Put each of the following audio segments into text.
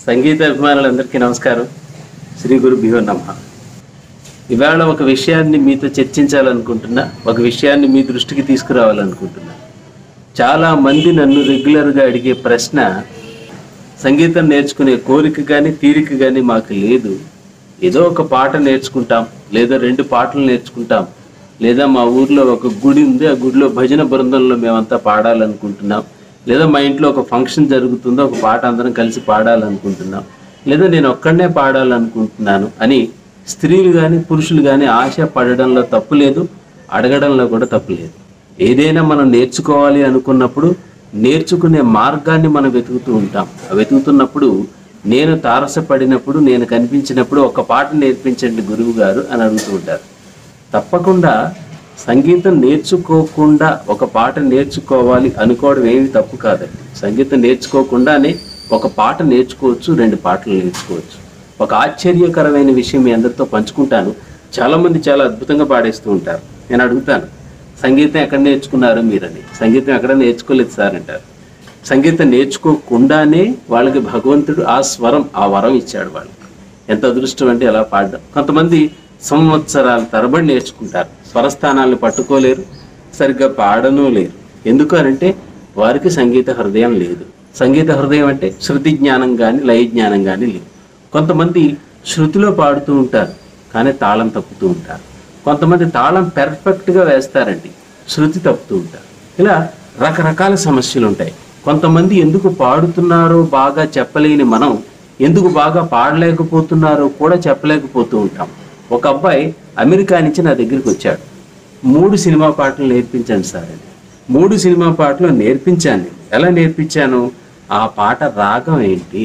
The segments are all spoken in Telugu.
సంగీత అభిమానులందరికీ నమస్కారం శ్రీ గురుభ్యో నమ ఇవాళ ఒక విషయాన్ని మీతో చర్చించాలనుకుంటున్నా ఒక విషయాన్ని మీ దృష్టికి తీసుకురావాలనుకుంటున్నా చాలా మంది నన్ను రెగ్యులర్గా అడిగే ప్రశ్న సంగీతం నేర్చుకునే కోరిక కానీ తీరిక కానీ మాకు లేదు ఏదో ఒక పాట నేర్చుకుంటాం లేదా రెండు పాటలు నేర్చుకుంటాం లేదా మా ఊర్లో ఒక గుడి ఉంది ఆ గుడిలో భజన బృందంలో మేమంతా పాడాలనుకుంటున్నాం లేదా మా ఇంట్లో ఒక ఫంక్షన్ జరుగుతుందో ఒక పాట అందరం కలిసి పాడాలనుకుంటున్నాం లేదా నేను ఒక్కడనే పాడాలనుకుంటున్నాను అని స్త్రీలు కానీ పురుషులు కానీ ఆశ పడడంలో తప్పు లేదు అడగడంలో కూడా తప్పు లేదు ఏదైనా మనం నేర్చుకోవాలి అనుకున్నప్పుడు నేర్చుకునే మార్గాన్ని మనం వెతుకుతూ ఉంటాం ఆ వెతుకుతున్నప్పుడు నేను తారసపడినప్పుడు నేను కనిపించినప్పుడు ఒక పాట నేర్పించండి గురువు గారు అని అడుగుతూ ఉంటారు తప్పకుండా సంగీతం నేర్చుకోకుండా ఒక పాట నేర్చుకోవాలి అనుకోవడం ఏమి తప్పు కాదండి సంగీతం నేర్చుకోకుండానే ఒక పాట నేర్చుకోవచ్చు రెండు పాటలు నేర్చుకోవచ్చు ఒక ఆశ్చర్యకరమైన విషయం మీ అందరితో పంచుకుంటాను చాలామంది చాలా అద్భుతంగా పాడేస్తూ ఉంటారు నేను అడుగుతాను సంగీతం ఎక్కడ నేర్చుకున్నారు మీరని సంగీతం ఎక్కడ నేర్చుకోలేదు సార్ అంటారు సంగీతం నేర్చుకోకుండానే వాళ్ళకి భగవంతుడు ఆ స్వరం ఆ వరం ఇచ్చాడు వాళ్ళకి ఎంత అదృష్టం అంటే ఎలా పాడడం కొంతమంది సంవత్సరాల తరబడి నేర్చుకుంటారు స్వరస్థానాలను పట్టుకోలేరు సరిగ్గా పాడను లేరు ఎందుకు అనంటే వారికి సంగీత హృదయం లేదు సంగీత హృదయం అంటే శృతి జ్ఞానం కానీ లయ జ్ఞానం కానీ లేదు కొంతమంది శృతిలో పాడుతూ ఉంటారు కానీ తాళం తప్పుతూ ఉంటారు కొంతమంది తాళం పెర్ఫెక్ట్గా వేస్తారండి శృతి తప్పుతూ ఉంటారు ఇలా రకరకాల సమస్యలు ఉంటాయి కొంతమంది ఎందుకు పాడుతున్నారో బాగా చెప్పలేని మనం ఎందుకు బాగా పాడలేకపోతున్నారో కూడా చెప్పలేకపోతూ ఉంటాం ఒక అబ్బాయి అమెరికా నుంచి నా దగ్గరికి వచ్చాడు మూడు సినిమా పాటలు నేర్పించాను సార్ అని మూడు సినిమా పాటలు నేర్పించాను నేను. ఎలా నేర్పించాను ఆ పాట రాగం ఏంటి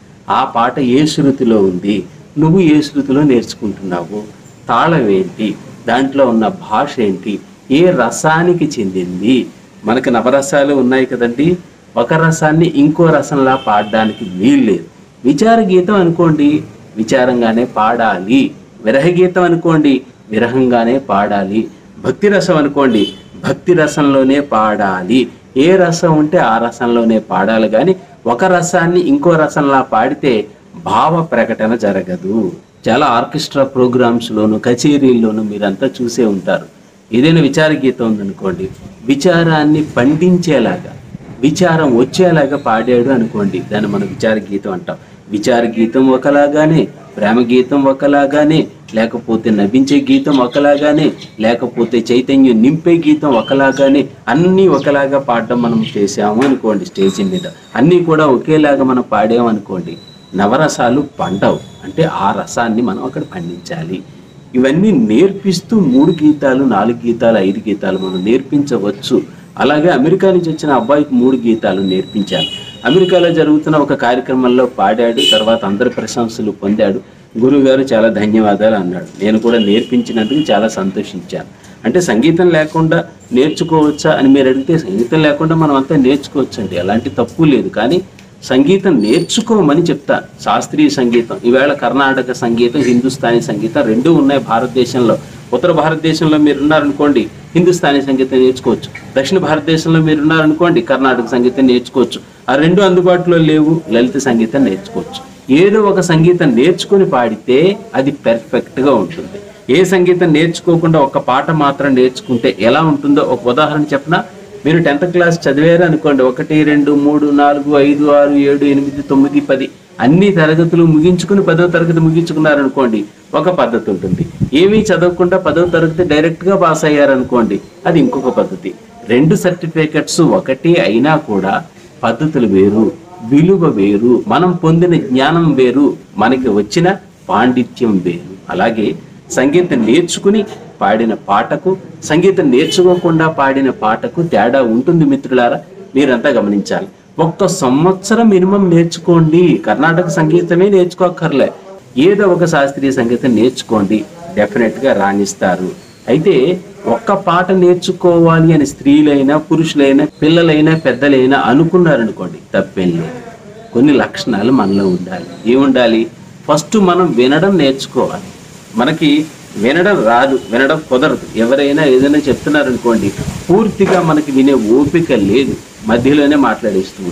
ఆ పాట ఏ శృతిలో ఉంది నువ్వు ఏ శృతిలో నేర్చుకుంటున్నావు తాళం ఏంటి దాంట్లో ఉన్న భాష ఏంటి ఏ రసానికి చెందింది మనకి నవరసాలు ఉన్నాయి కదండి ఒక రసాన్ని ఇంకో రసంలా పాడడానికి వీల్లేదు విచార గీతం అనుకోండి విచారంగానే పాడాలి విరహ గీతం అనుకోండి విరహంగానే పాడాలి భక్తి రసం అనుకోండి భక్తి రసంలోనే పాడాలి ఏ రసం ఉంటే ఆ రసంలోనే పాడాలి కానీ ఒక రసాన్ని ఇంకో రసంలా పాడితే భావ ప్రకటన జరగదు చాలా ఆర్కెస్ట్రా ప్రోగ్రామ్స్ లోను కచేరీల్లోను మీరంతా చూసే ఉంటారు ఏదైనా విచార గీతం ఉందనుకోండి విచారాన్ని పండించేలాగా విచారం వచ్చేలాగా పాడాడు అనుకోండి దాన్ని మనం విచార గీతం అంటాం విచార గీతం ఒకలాగానే ప్రేమ గీతం ఒకలాగానే లేకపోతే నవ్వించే గీతం ఒకలాగానే లేకపోతే చైతన్యం నింపే గీతం ఒకలాగానే అన్నీ ఒకలాగా పాడడం మనం చేసాము అనుకోండి స్టేజ్ మీద అన్నీ కూడా ఒకేలాగా మనం పాడాము అనుకోండి నవరసాలు పండవు అంటే ఆ రసాన్ని మనం అక్కడ పండించాలి ఇవన్నీ నేర్పిస్తూ మూడు గీతాలు నాలుగు గీతాలు ఐదు గీతాలు మనం నేర్పించవచ్చు అలాగే అమెరికా నుంచి వచ్చిన అబ్బాయికి మూడు గీతాలు నేర్పించాను అమెరికాలో జరుగుతున్న ఒక కార్యక్రమంలో పాడాడు తర్వాత అందరి ప్రశంసలు పొందాడు గురువుగారు చాలా ధన్యవాదాలు అన్నాడు నేను కూడా నేర్పించినందుకు చాలా సంతోషించాను అంటే సంగీతం లేకుండా నేర్చుకోవచ్చా అని మీరు అడిగితే సంగీతం లేకుండా మనం అంతా నేర్చుకోవచ్చండి అలాంటి తప్పు లేదు కానీ సంగీతం నేర్చుకోమని చెప్తా శాస్త్రీయ సంగీతం ఈవేళ కర్ణాటక సంగీతం హిందుస్థానీ సంగీతం రెండూ ఉన్నాయి భారతదేశంలో ఉత్తర భారతదేశంలో మీరు ఉన్నారనుకోండి హిందుస్థానీ సంగీతం నేర్చుకోవచ్చు దక్షిణ భారతదేశంలో మీరు ఉన్నారనుకోండి కర్ణాటక సంగీతం నేర్చుకోవచ్చు ఆ రెండు అందుబాటులో లేవు లలిత సంగీతం నేర్చుకోవచ్చు ఏదో ఒక సంగీతం నేర్చుకుని పాడితే అది పెర్ఫెక్ట్గా ఉంటుంది ఏ సంగీతం నేర్చుకోకుండా ఒక పాట మాత్రం నేర్చుకుంటే ఎలా ఉంటుందో ఒక ఉదాహరణ చెప్పనా మీరు టెన్త్ క్లాస్ చదివారు అనుకోండి ఒకటి రెండు మూడు నాలుగు ఐదు ఆరు ఏడు ఎనిమిది తొమ్మిది పది అన్ని తరగతులు ముగించుకుని పదవ తరగతి ముగించుకున్నారనుకోండి ఒక పద్ధతి ఉంటుంది ఏమీ చదవకుండా పదవ తరగతి డైరెక్ట్గా పాస్ అయ్యారనుకోండి అది ఇంకొక పద్ధతి రెండు సర్టిఫికెట్స్ ఒకటి అయినా కూడా పద్ధతులు వేరు విలువ వేరు మనం పొందిన జ్ఞానం వేరు మనకి వచ్చిన పాండిత్యం వేరు అలాగే సంగీతం నేర్చుకుని పాడిన పాటకు సంగీతం నేర్చుకోకుండా పాడిన పాటకు తేడా ఉంటుంది మిత్రులారా మీరంతా గమనించాలి ఒక్క సంవత్సరం మినిమం నేర్చుకోండి కర్ణాటక సంగీతమే నేర్చుకోక్కర్లే ఏదో ఒక శాస్త్రీయ సంగీతం నేర్చుకోండి డెఫినెట్గా రాణిస్తారు అయితే ఒక్క పాట నేర్చుకోవాలి అని స్త్రీలైనా పురుషులైనా పిల్లలైనా పెద్దలైనా అనుకున్నారనుకోండి తప్పేం లేదు కొన్ని లక్షణాలు మనలో ఉండాలి ఏముండాలి ఫస్ట్ మనం వినడం నేర్చుకోవాలి మనకి వినడం రాదు వినడం కుదరదు ఎవరైనా ఏదైనా చెప్తున్నారనుకోండి పూర్తిగా మనకి వినే ఓపిక లేదు మధ్యలోనే మాట్లాడేస్తూ ఉంటాం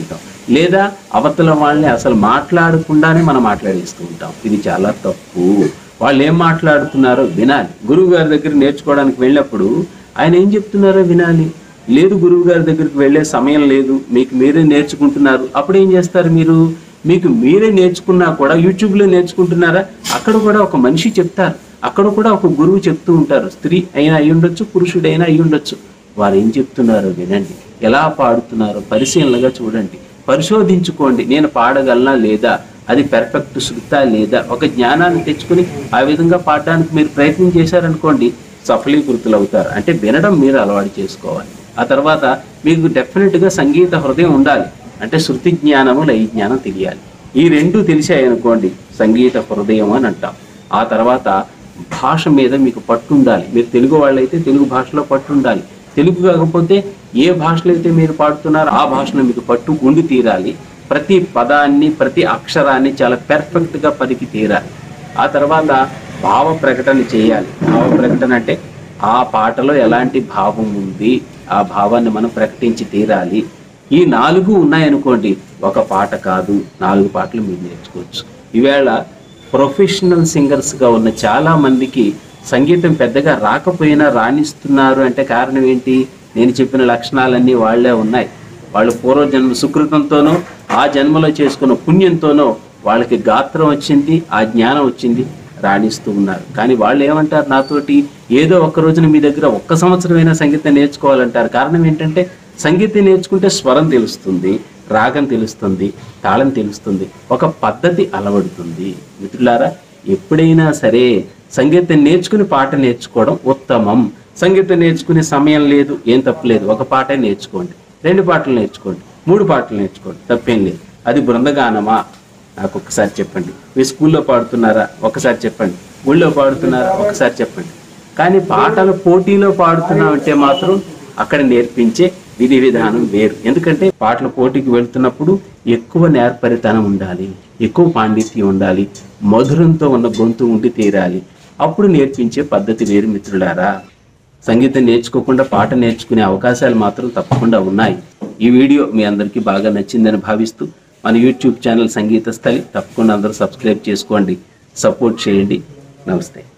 లేదా అవతల వాళ్ళని అసలు మాట్లాడకుండానే మనం మాట్లాడేస్తూ ఉంటాం ఇది చాలా తప్పు వాళ్ళు ఏం మాట్లాడుతున్నారో వినాలి గురువు గారి దగ్గర నేర్చుకోవడానికి వెళ్ళినప్పుడు ఆయన ఏం చెప్తున్నారో వినాలి లేదు గురువు గారి దగ్గరికి వెళ్ళే సమయం లేదు మీకు మీరే నేర్చుకుంటున్నారు అప్పుడు ఏం చేస్తారు మీరు మీకు మీరే నేర్చుకున్నా కూడా యూట్యూబ్లో నేర్చుకుంటున్నారా అక్కడ కూడా ఒక మనిషి చెప్తారు అక్కడ కూడా ఒక గురువు చెప్తూ ఉంటారు స్త్రీ అయినా అయి ఉండొచ్చు పురుషుడైనా అయి ఉండొచ్చు వారు ఏం చెప్తున్నారో వినండి ఎలా పాడుతున్నారో పరిశీలనగా చూడండి పరిశోధించుకోండి నేను పాడగలనా లేదా అది పెర్ఫెక్ట్ శృతా లేదా ఒక జ్ఞానాన్ని తెచ్చుకుని ఆ విధంగా పాడడానికి మీరు ప్రయత్నం చేశారనుకోండి సఫలీకృతులు అవుతారు అంటే వినడం మీరు అలవాటు చేసుకోవాలి ఆ తర్వాత మీకు డెఫినెట్గా సంగీత హృదయం ఉండాలి అంటే శృతి జ్ఞానము లయ జ్ఞానం తెలియాలి ఈ రెండు తెలిసాయనుకోండి సంగీత హృదయం అని అంటాం ఆ తర్వాత భాష మీద మీకు పట్టు ఉండాలి మీరు తెలుగు వాళ్ళైతే తెలుగు భాషలో పట్టు ఉండాలి తెలుగు కాకపోతే ఏ భాషలో అయితే మీరు పాడుతున్నారో ఆ భాషలో మీకు పట్టు ఉండి తీరాలి ప్రతి పదాన్ని ప్రతి అక్షరాన్ని చాలా పెర్ఫెక్ట్గా పలికి తీరాలి ఆ తర్వాత భావ ప్రకటన చేయాలి భావ ప్రకటన అంటే ఆ పాటలో ఎలాంటి భావం ఉంది ఆ భావాన్ని మనం ప్రకటించి తీరాలి ఈ నాలుగు ఉన్నాయనుకోండి ఒక పాట కాదు నాలుగు పాటలు మీరు నేర్చుకోవచ్చు ఈవేళ ప్రొఫెషనల్ సింగర్స్గా ఉన్న చాలా మందికి సంగీతం పెద్దగా రాకపోయినా రాణిస్తున్నారు అంటే కారణం ఏంటి నేను చెప్పిన లక్షణాలన్నీ వాళ్ళే ఉన్నాయి వాళ్ళు పూర్వజన్మ సుకృతంతోనో ఆ జన్మలో చేసుకున్న పుణ్యంతోనో వాళ్ళకి గాత్రం వచ్చింది ఆ జ్ఞానం వచ్చింది రాణిస్తూ ఉన్నారు కానీ వాళ్ళు ఏమంటారు నాతోటి ఏదో ఒక్క రోజున మీ దగ్గర ఒక్క సంవత్సరమైనా సంగీతం నేర్చుకోవాలంటారు కారణం ఏంటంటే సంగీతం నేర్చుకుంటే స్వరం తెలుస్తుంది రాగం తెలుస్తుంది తాళం తెలుస్తుంది ఒక పద్ధతి అలవడుతుంది మిత్రులారా ఎప్పుడైనా సరే సంగీతం నేర్చుకుని పాట నేర్చుకోవడం ఉత్తమం సంగీతం నేర్చుకునే సమయం లేదు ఏం తప్పులేదు ఒక పాటే నేర్చుకోండి రెండు పాటలు నేర్చుకోండి మూడు పాటలు నేర్చుకోండి తప్పేం లేదు అది బృందగానమా నాకు ఒకసారి చెప్పండి మీ స్కూల్లో పాడుతున్నారా ఒకసారి చెప్పండి ఊళ్ళో పాడుతున్నారా ఒకసారి చెప్పండి కానీ పాటల పోటీలో పాడుతున్నామంటే మాత్రం అక్కడ నేర్పించే విధి విధానం వేరు ఎందుకంటే పాటల పోటీకి వెళ్తున్నప్పుడు ఎక్కువ నేర్పరితనం ఉండాలి ఎక్కువ పాండిత్యం ఉండాలి మధురంతో ఉన్న గొంతు ఉండి తీరాలి అప్పుడు నేర్పించే పద్ధతి వేరు మిత్రులారా సంగీతం నేర్చుకోకుండా పాట నేర్చుకునే అవకాశాలు మాత్రం తప్పకుండా ఉన్నాయి ఈ వీడియో మీ అందరికీ బాగా నచ్చిందని భావిస్తూ మన యూట్యూబ్ ఛానల్ సంగీత స్థలి తప్పకుండా అందరూ సబ్స్క్రైబ్ చేసుకోండి సపోర్ట్ చేయండి నమస్తే